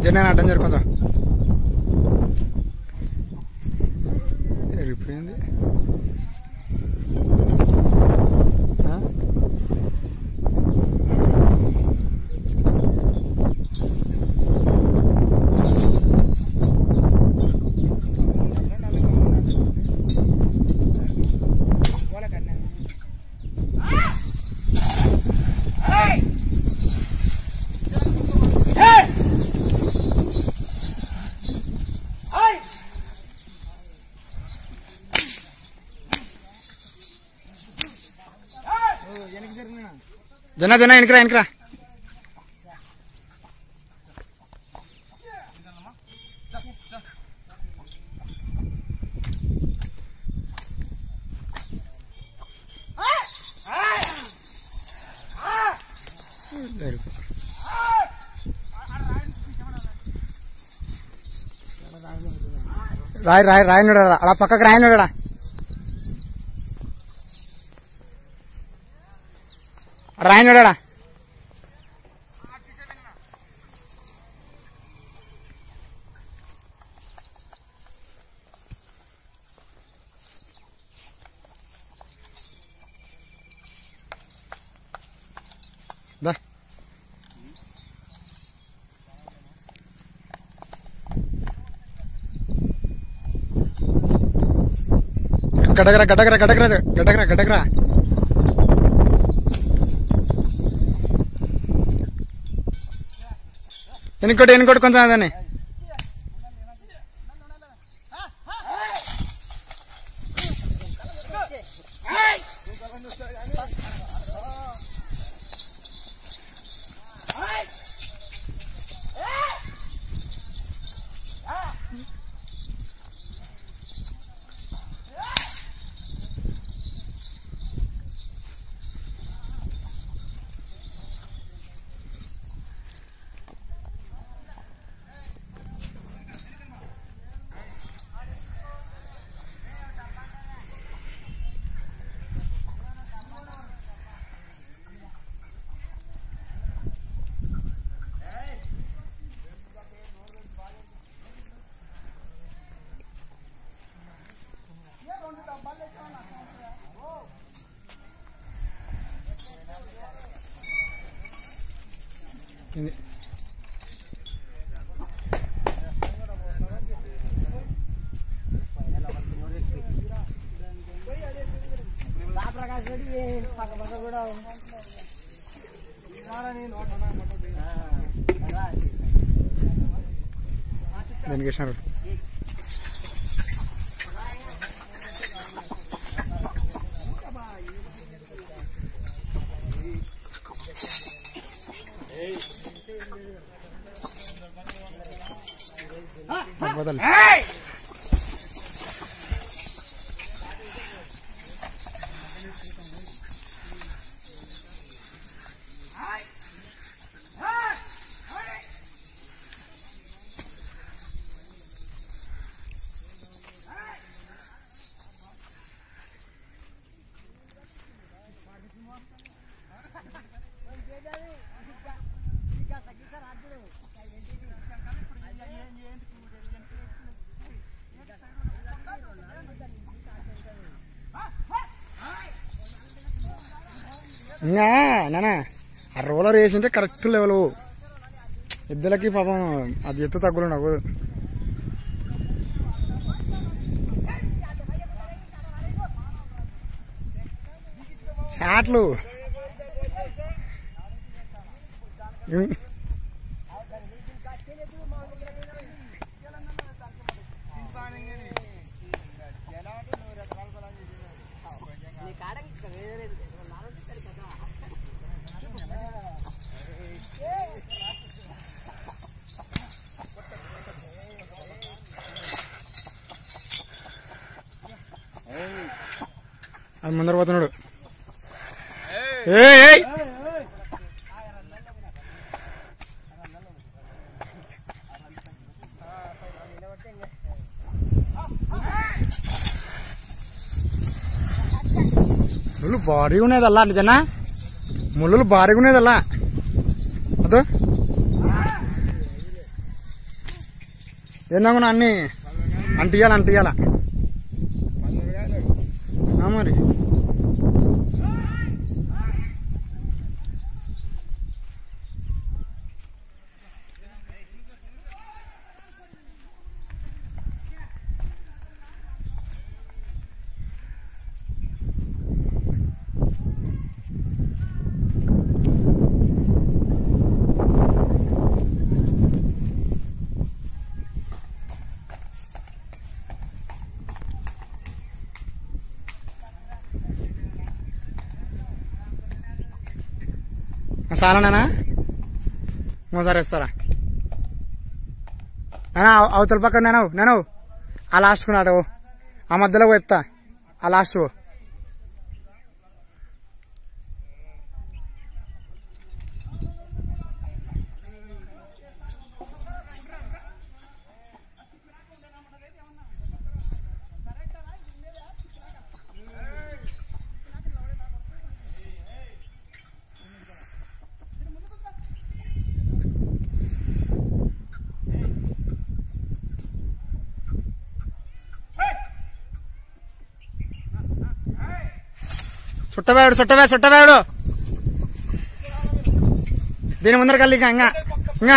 జర నేను అడ్డం జరు కొంచెం ఎరిగిపోయింది ఆ? జన జన వెనకరా వెనకరా రాయి రాయి రాయినాడు అలా పక్కకు రాయినాడు రాయినాడా దా గడగరా గడగరా గడగరా గడగరా గడగరా వెనుకోటి వెనుకోటి కొంచెం అదని దేనికి వేసినారు వదలు ఇంకా నానా ఆ రోలర్ వేసింటే కరెక్ట్ లెవెల్ ఇద్దరికి పాపం అది ఎత్తు తగ్గులు నాకు షాట్లు ఇం- అది ముందర పోతున్నాడు ఏయ్, ఏయ్. ముళ్ళు భారీగా ఉన్నది అల్లా నిజనా ముళ్ళు భారీగా ఉన్నది అల్లా అదో ఏందనుకున్నా అన్ని అంటియాల అంటియాల ఆ మరి చాలానా ఇంకోసారి ఇస్తారా నానా అవతల పక్కన నేను నేను ఆ లాస్ట్ కున్నాడు ఆ మధ్యలో పోయి ఆ లాస్ట్ పో. చుట్టవేడు చుట్టవే చుట్టవేడు దీని ముందర కల్లి ఇంకా ఇంకా ఇంకా